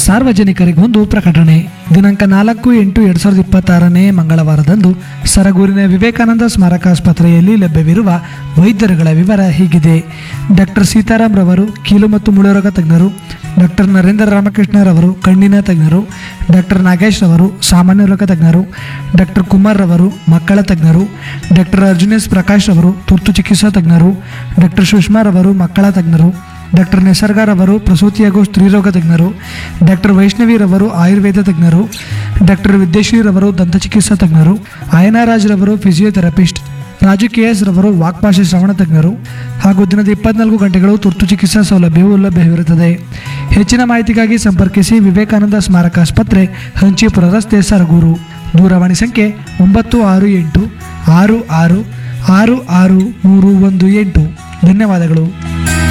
ಸಾರ್ವಜನಿಕರಿಗೊಂದು ಪ್ರಕಟಣೆ ದಿನಾಂಕ ನಾಲ್ಕು ಎಂಟು ಎರಡು ಸಾವಿರದ ಇಪ್ಪತ್ತಾರನೇ ಮಂಗಳವಾರದಂದು ಸರಗೂರಿನ ವಿವೇಕಾನಂದ ಸ್ಮಾರಕಾಸ್ಪತ್ರೆಯಲ್ಲಿ ಲಭ್ಯವಿರುವ ವೈದ್ಯರುಗಳ ವಿವರ ಹೀಗಿದೆ ಡಾಕ್ಟರ್ ಸೀತಾರಾಮ್ ರವರು ಕೀಲು ಮತ್ತು ಮುಳುರೋಗ ತಜ್ಞರು ಡಾಕ್ಟರ್ ನರೇಂದ್ರ ರಾಮಕೃಷ್ಣರವರು ಕಣ್ಣಿನ ತಜ್ಞರು ಡಾಕ್ಟರ್ ನಾಗೇಶ್ ರವರು ಸಾಮಾನ್ಯ ರೋಗ ತಜ್ಞರು ಡಾಕ್ಟರ್ ಕುಮಾರ್ ರವರು ಮಕ್ಕಳ ತಜ್ಞರು ಡಾಕ್ಟರ್ ಅರ್ಜುನೇಶ್ ಪ್ರಕಾಶ್ ರವರು ತುರ್ತು ಚಿಕಿತ್ಸಾ ತಜ್ಞರು ಡಾಕ್ಟರ್ ಸುಷ್ಮಾ ರವರು ಮಕ್ಕಳ ತಜ್ಞರು ಡಾಕ್ಟರ್ ನಿಸರ್ಗರವರು ಪ್ರಸೂತಿ ಹಾಗೂ ಸ್ತ್ರೀರೋಗ ತಜ್ಞರು ಡಾಕ್ಟರ್ ವೈಷ್ಣವಿರವರು ಆಯುರ್ವೇದ ತಜ್ಞರು ಡಾಕ್ಟರ್ ವಿದ್ಯಶ್ರೀರವರು ದಂತಚಿಕಿತ್ಸಾ ತಜ್ಞರು ಅಯನಾರಾಜ್ ರವರು ಫಿಸಿಯೋಥೆರಪಿಸ್ಟ್ ರಾಜು ಕೆ ಎಸ್ ರವರು ವಾಕ್ಭಾಷೆ ಶ್ರವಣ ತಜ್ಞರು ಹಾಗೂ ದಿನದ ಇಪ್ಪತ್ನಾಲ್ಕು ಗಂಟೆಗಳು ತುರ್ತು ಚಿಕಿತ್ಸಾ ಸೌಲಭ್ಯವು ಲಭ್ಯವಿರುತ್ತದೆ ಹೆಚ್ಚಿನ ಮಾಹಿತಿಗಾಗಿ ಸಂಪರ್ಕಿಸಿ ವಿವೇಕಾನಂದ ಸ್ಮಾರಕ ಆಸ್ಪತ್ರೆ ಹಂಚಿಪುರ ರಸ್ತೆ ಸರಗೂರು ದೂರವಾಣಿ ಸಂಖ್ಯೆ ಒಂಬತ್ತು ಆರು ಎಂಟು ಆರು ಆರು ಆರು ಆರು ಮೂರು ಒಂದು ಎಂಟು ಧನ್ಯವಾದಗಳು